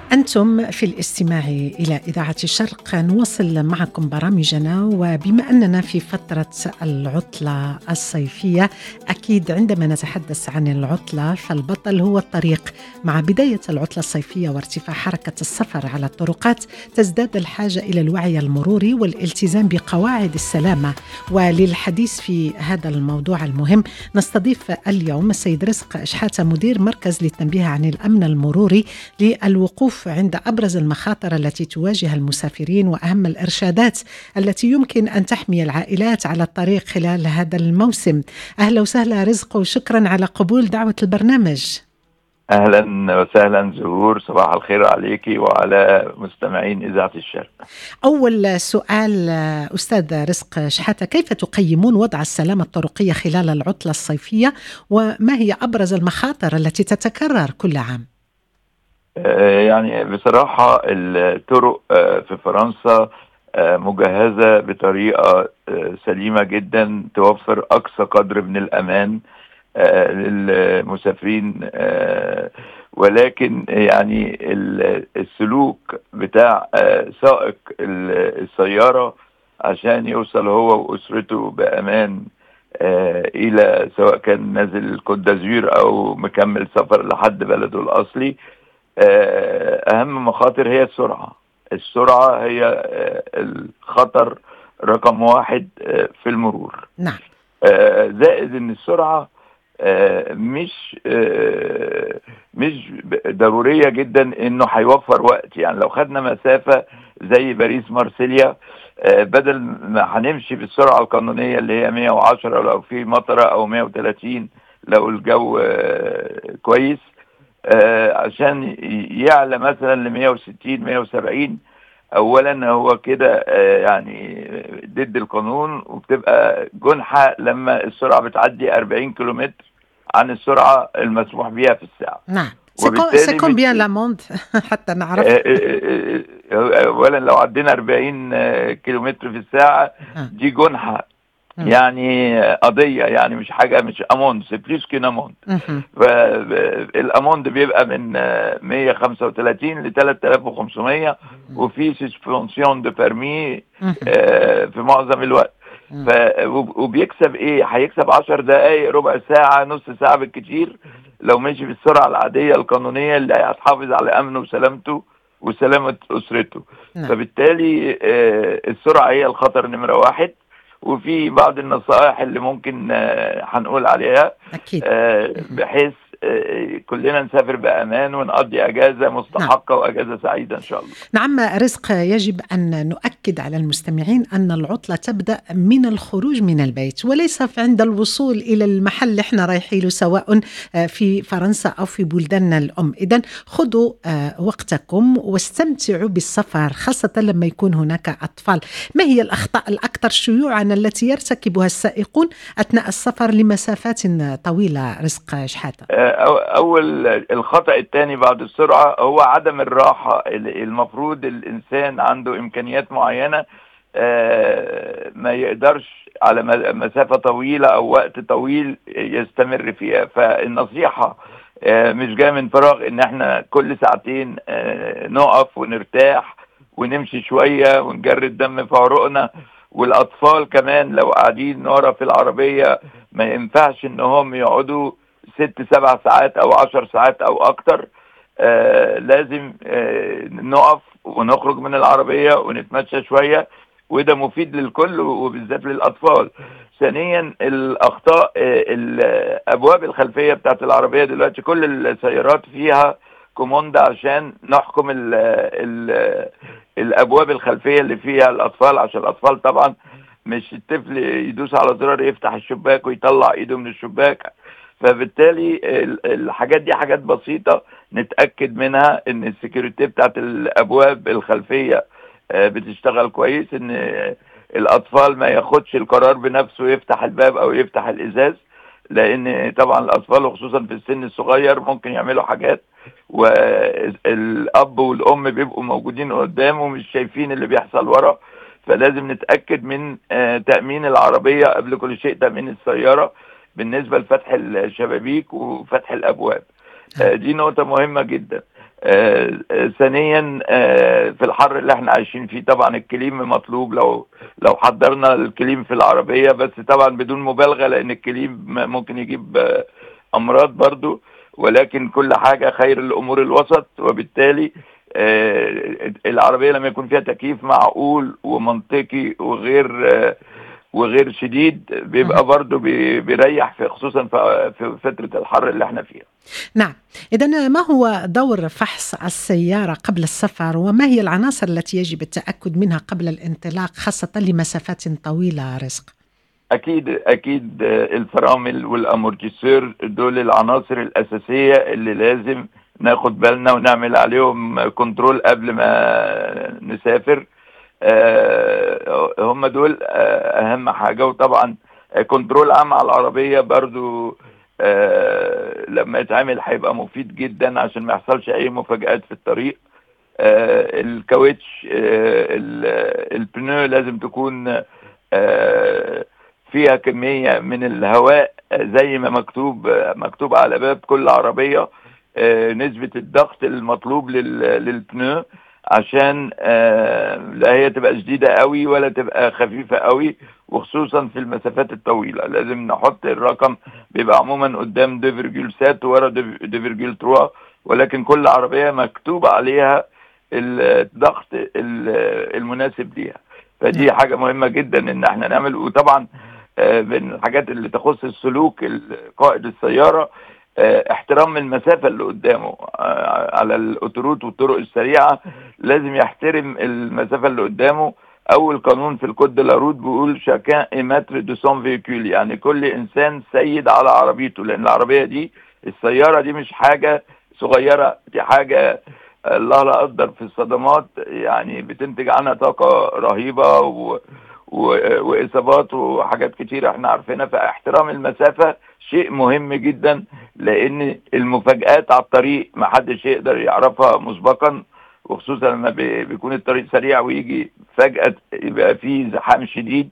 أنتم في الاستماع إلى إذاعة الشرق نواصل معكم برامجنا وبما أننا في فترة العطلة الصيفية أكيد عندما نتحدث عن العطلة فالبطل هو الطريق مع بداية العطلة الصيفية وارتفاع حركة السفر على الطرقات تزداد الحاجة إلى الوعي المروري والالتزام بقواعد السلامة وللحديث في هذا الموضوع المهم نستضيف اليوم السيد رزق شحاتة مدير مركز للتنبيه عن الأمن المروري للوقوف عند ابرز المخاطر التي تواجه المسافرين واهم الارشادات التي يمكن ان تحمي العائلات على الطريق خلال هذا الموسم. اهلا وسهلا رزق وشكرا على قبول دعوه البرنامج. اهلا وسهلا زهور صباح الخير عليك وعلى مستمعين اذاعه الشرق. اول سؤال استاذ رزق شحاته كيف تقيمون وضع السلامه الطرقيه خلال العطله الصيفيه وما هي ابرز المخاطر التي تتكرر كل عام؟ آه، يعني بصراحة الطرق آه، في فرنسا آه، مجهزة بطريقة سليمة جدا توفر أقصى قدر من الأمان للمسافرين ولكن يعني السلوك بتاع سائق السيارة عشان يوصل هو وأسرته بأمان إلى سواء كان نازل كوت دازير أو مكمل سفر لحد بلده الأصلي آه، اهم مخاطر هي السرعه السرعه هي آه، الخطر رقم واحد آه، في المرور نعم زائد ان السرعه مش مش ضروريه جدا انه هيوفر وقت يعني لو خدنا مسافه زي باريس مارسيليا بدل ما هنمشي بالسرعه القانونيه اللي هي 110 لو في مطره او 130 لو الجو كويس آه عشان يعلى مثلا ل 160 170 اولا هو كده آه يعني ضد القانون وبتبقى جنحه لما السرعه بتعدي 40 كيلومتر عن السرعه المسموح بها في الساعه نعم سيكون بيان لاموند حتى نعرف آه، آه، اولا لو عدينا 40 كيلومتر في الساعه دي جنحه يعني قضيه يعني مش حاجه مش اموند سي بليس كين اموند فالاموند بيبقى من 135 ل 3500 وفي سسبنسيون دو بيرمي في معظم الوقت ف وبيكسب ايه هيكسب 10 دقائق ربع ساعه نص ساعه بالكتير لو مشي بالسرعه العاديه القانونيه اللي هتحافظ على امنه وسلامته وسلامه اسرته نعم. فبالتالي آه، السرعه هي الخطر نمره واحد وفي بعض النصائح اللي ممكن آه، هنقول عليها أكيد. آه، بحيث آه، كلنا نسافر بامان ونقضي اجازه مستحقه نعم. واجازه سعيده ان شاء الله. نعم رزق يجب ان نؤكد على المستمعين ان العطله تبدا من الخروج من البيت وليس عند الوصول الى المحل اللي احنا رايحين له سواء آه، في فرنسا او في بلداننا الام، اذا خذوا آه، وقتكم واستمتعوا بالسفر خاصه لما يكون هناك اطفال. ما هي الاخطاء الاكثر شيوعا التي يرتكبها السائقون اثناء السفر لمسافات طويله رزق شحاته؟ اول الخطا الثاني بعد السرعه هو عدم الراحه المفروض الانسان عنده امكانيات معينه آه، ما يقدرش على مسافه طويله او وقت طويل يستمر فيها فالنصيحه آه، مش جايه من فراغ ان احنا كل ساعتين آه، نقف ونرتاح ونمشي شويه ونجري الدم في عروقنا والاطفال كمان لو قاعدين ورا في العربيه ما ينفعش ان هم يقعدوا ست سبع ساعات او عشر ساعات او اكتر آه لازم آه نقف ونخرج من العربية ونتمشى شوية وده مفيد للكل وبالذات للاطفال ثانيا الاخطاء آه الابواب الخلفيه بتاعت العربيه دلوقتي كل السيارات فيها كوموند عشان نحكم ال ال الابواب الخلفيه اللي فيها الاطفال عشان الاطفال طبعا مش الطفل يدوس على زرار يفتح الشباك ويطلع ايده من الشباك فبالتالي الحاجات دي حاجات بسيطة نتأكد منها ان السكيورتي بتاعت الابواب الخلفية آه، بتشتغل كويس ان الاطفال ما ياخدش القرار بنفسه يفتح الباب او يفتح الازاز لان طبعا الاطفال وخصوصا في السن الصغير ممكن يعملوا حاجات والاب والام بيبقوا موجودين قدام ومش شايفين اللي بيحصل ورا فلازم نتاكد من آه، تامين العربيه قبل كل شيء تامين السياره بالنسبه لفتح الشبابيك وفتح الابواب آه، دي نقطه مهمه جدا آه ثانيا آه في الحر اللي احنا عايشين فيه طبعا الكليم مطلوب لو لو حضرنا الكليم في العربيه بس طبعا بدون مبالغه لان الكليم ممكن يجيب آه امراض برضو ولكن كل حاجه خير الامور الوسط وبالتالي آه العربيه لما يكون فيها تكييف معقول ومنطقي وغير آه وغير شديد بيبقى برضه بيريح في خصوصا في فتره الحر اللي احنا فيها. نعم، اذا ما هو دور فحص السياره قبل السفر وما هي العناصر التي يجب التاكد منها قبل الانطلاق خاصه لمسافات طويله رزق؟ اكيد اكيد الفرامل والامورتيسور دول العناصر الاساسيه اللي لازم ناخد بالنا ونعمل عليهم كنترول قبل ما نسافر آه هم دول آه اهم حاجه وطبعا كنترول عام على العربيه برضو آه لما يتعمل هيبقى مفيد جدا عشان ما يحصلش اي مفاجات في الطريق آه الكاوتش آه البنو لازم تكون آه فيها كميه من الهواء زي ما مكتوب مكتوب على باب كل عربيه آه نسبه الضغط المطلوب للبنو عشان آه لا هي تبقى شديدة قوي ولا تبقى خفيفة قوي وخصوصا في المسافات الطويلة لازم نحط الرقم بيبقى عموما قدام 2.7 ورا 2.3 ولكن كل عربية مكتوب عليها الضغط المناسب ليها فدي حاجة مهمة جدا ان احنا نعمل وطبعا آه من الحاجات اللي تخص السلوك قائد السيارة احترام المسافة اللي قدامه على الأوتوروت والطرق السريعة لازم يحترم المسافة اللي قدامه أول قانون في الكود دي لاروت بيقول شاكان إيماتر دو سون فيكول يعني كل إنسان سيد على عربيته لأن العربية دي السيارة دي مش حاجة صغيرة دي حاجة الله لا قدر في الصدمات يعني بتنتج عنها طاقة رهيبة و واصابات وحاجات كتير احنا عارفينها فاحترام المسافه شيء مهم جدا لان المفاجات على الطريق ما حدش يقدر يعرفها مسبقا وخصوصا لما بيكون الطريق سريع ويجي فجاه يبقى فيه زحام شديد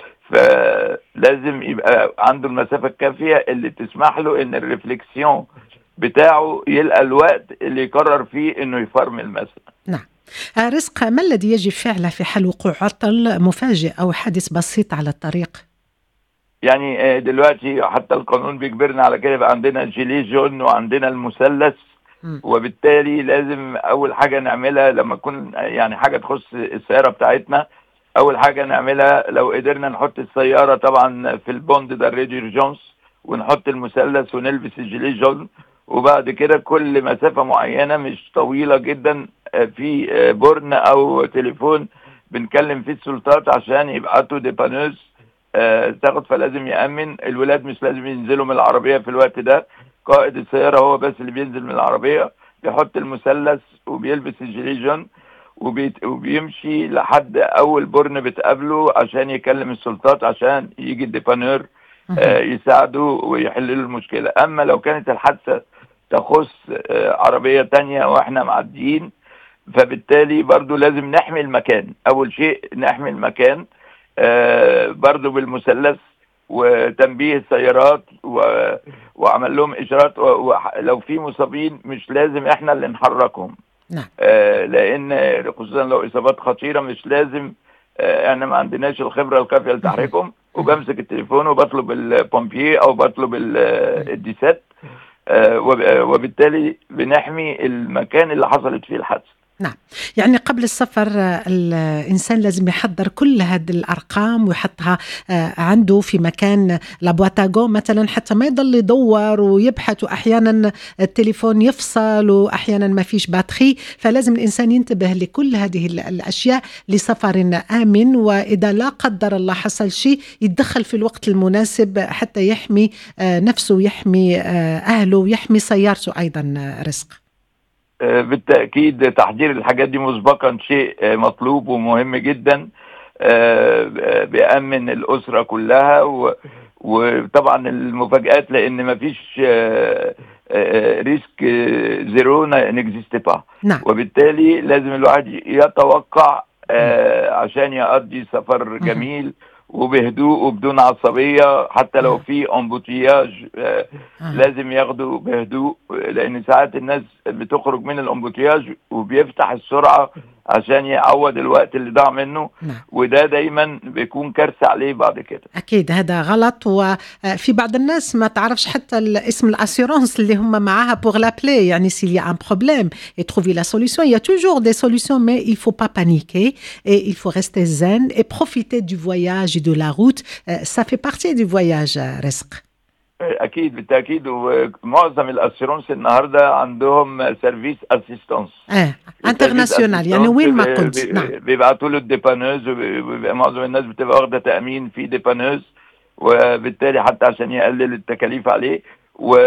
فلازم يبقى عنده المسافه الكافيه اللي تسمح له ان الريفلكسيون بتاعه يلقى الوقت اللي يقرر فيه انه يفرمل مثلا نعم رزق ما الذي يجب فعله في حال وقوع عطل مفاجئ أو حادث بسيط على الطريق؟ يعني دلوقتي حتى القانون بيجبرنا على كده يبقى عندنا جيلي جون وعندنا المثلث وبالتالي لازم اول حاجه نعملها لما تكون يعني حاجه تخص السياره بتاعتنا اول حاجه نعملها لو قدرنا نحط السياره طبعا في البوند ده الريدير جونز ونحط المثلث ونلبس الجيلي جون وبعد كده كل مسافه معينه مش طويله جدا في بورن او تليفون بنكلم فيه السلطات عشان يبعتوا ديبانوز تاخد فلازم يامن الولاد مش لازم ينزلوا من العربيه في الوقت ده قائد السياره هو بس اللي بينزل من العربيه بيحط المثلث وبيلبس الجليجون وبيمشي لحد اول بورن بتقابله عشان يكلم السلطات عشان يجي الديبانور آه يساعده ويحل له المشكله اما لو كانت الحادثه تخص آه عربيه تانية واحنا معديين فبالتالي برضو لازم نحمي المكان اول شيء نحمي المكان آه برضو بالمثلث وتنبيه السيارات و... وعمل لهم اشارات ولو في مصابين مش لازم احنا اللي نحركهم نعم. آه لان خصوصا لو اصابات خطيره مش لازم آه احنا ما عندناش الخبره الكافيه لتحريكهم وبمسك التليفون وبطلب البومبيي او بطلب الديسات آه وبالتالي بنحمي المكان اللي حصلت فيه الحادثه نعم يعني قبل السفر الإنسان لازم يحضر كل هذه الأرقام ويحطها عنده في مكان لابواتاغو مثلا حتى ما يضل يدور ويبحث وأحيانا التليفون يفصل وأحيانا ما فيش باتري فلازم الإنسان ينتبه لكل هذه الأشياء لسفر آمن وإذا لا قدر الله حصل شيء يتدخل في الوقت المناسب حتى يحمي نفسه ويحمي أهله ويحمي سيارته أيضا رزق بالتأكيد تحضير الحاجات دي مسبقا شيء مطلوب ومهم جدا بيأمن الأسرة كلها وطبعا المفاجآت لأن مفيش ريسك زيرو نكزيست با نعم. وبالتالي لازم الواحد يتوقع عشان يقضي سفر جميل وبهدوء وبدون عصبيه حتى لو في امبوتياج آه آه. لازم ياخدوا بهدوء لان ساعات الناس بتخرج من الامبوتياج وبيفتح السرعه عشان يعوض الوقت اللي ضاع منه نعم. وده دايما بيكون كارثه عليه بعد كده اكيد هذا غلط وفي بعض الناس ما تعرفش حتى اسم الاسيرونس اللي هم معاها بور لابلي يعني s'il y a un problème et trouver la solution il y a toujours des solutions mais il faut pas paniquer et il faut rester zen et profiter du voyage et de la route Euh, ça fait partie du voyage euh, رزق اكيد بالتاكيد ومعظم الاسيرونس النهارده عندهم سيرفيس اسيستانس اه انترناسيونال يعني وين ما كنت نعم بيبعتوا له الديبانوز وبيبقى معظم الناس بتبقى واخده تامين في ديبانوز وبالتالي حتى عشان يقلل التكاليف عليه و...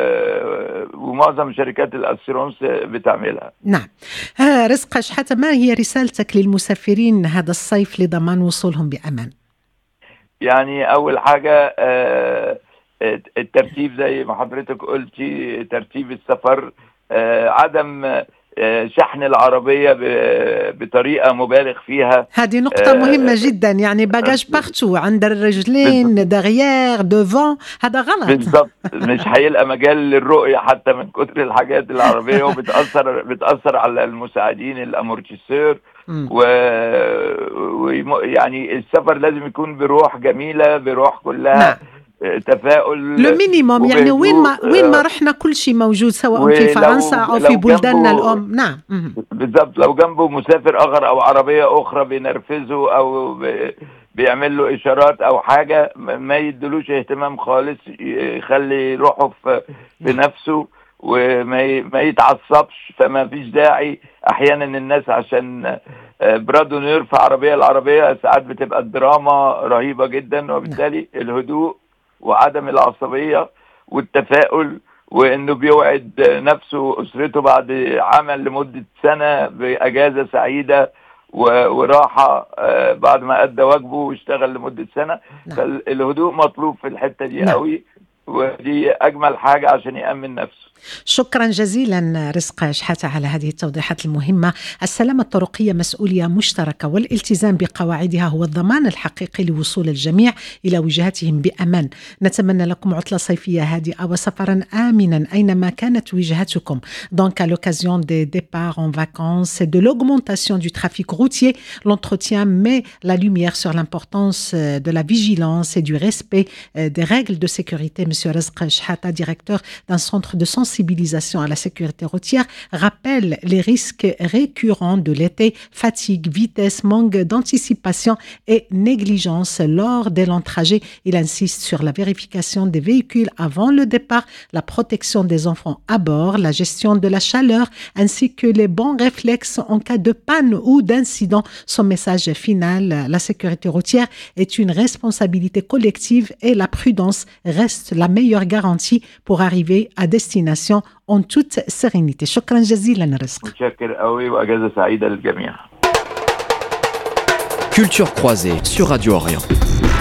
ومعظم شركات الاسيرونس بتعملها نعم آه رزق شحاتة ما هي رسالتك للمسافرين هذا الصيف لضمان وصولهم بأمان يعني اول حاجه آه، الترتيب زي ما حضرتك قلتي ترتيب السفر آه، عدم آه، شحن العربيه ب- بطريقه مبالغ فيها هذه نقطة آه، مهمة جدا يعني باجاج بارتو عند الرجلين دغيير دوفون هذا غلط بالظبط مش هيلقى مجال للرؤيه حتى من كتر الحاجات العربيه وبتاثر بتاثر على المساعدين الامورتيسور مم. و... و... يعني السفر لازم يكون بروح جميله بروح كلها نعم. تفاؤل لو مينيموم يعني وبهدوء، وين ما وين ما آه، رحنا كل شيء موجود سواء في ولو- فرنسا او لو في بلداننا جنبه- الام نعم مهم. بالظبط لو جنبه مسافر اخر او عربيه اخرى بينرفزه او ب... بيعمل له اشارات او حاجه ما ما يدلوش اهتمام خالص يخلي روحه في, في نفسه وما ي... ما يتعصبش فما فيش داعي احيانا الناس عشان آه، برادو يرفع عربيه العربيه ساعات بتبقى الدراما رهيبه جدا وبالتالي الهدوء وعدم العصبيه والتفاؤل وانه بيوعد نفسه واسرته بعد عمل لمده سنه باجازه سعيده و- وراحه آه، بعد ما ادى واجبه واشتغل لمده سنه نعم. فالهدوء مطلوب في الحته دي نعم. قوي ودي اجمل حاجه عشان يامن نفسه شكرا جزيلا رزق شحاتة على هذه التوضيحات المهمة السلامة الطرقية مسؤولية مشتركة والالتزام بقواعدها هو الضمان الحقيقي لوصول الجميع إلى وجهاتهم بأمان نتمنى لكم عطلة صيفية هادئة وسفرا آمنا أينما كانت وجهتكم Donc à l'occasion des départs en vacances et de l'augmentation du trafic routier, l'entretien met la lumière sur l'importance euh, de la vigilance et du respect euh, des règles de sécurité. Monsieur Rezq Shhata, directeur d'un centre de sensibilisation à la sécurité routière, rappelle les risques récurrents de l'été, fatigue, vitesse, manque d'anticipation et négligence lors des longs trajets. Il insiste sur la vérification des véhicules avant le départ, la protection des enfants à bord, la gestion de la chaleur, ainsi que les bons réflexes en cas de panne ou d'incident. Son message final, la sécurité routière est une responsabilité collective et la prudence reste la meilleure garantie pour arriver à destination en toute sérénité. شكرا جزيلا رزق. متشكر قوي واجازه سعيده للجميع Culture croisée sur Radio Orient.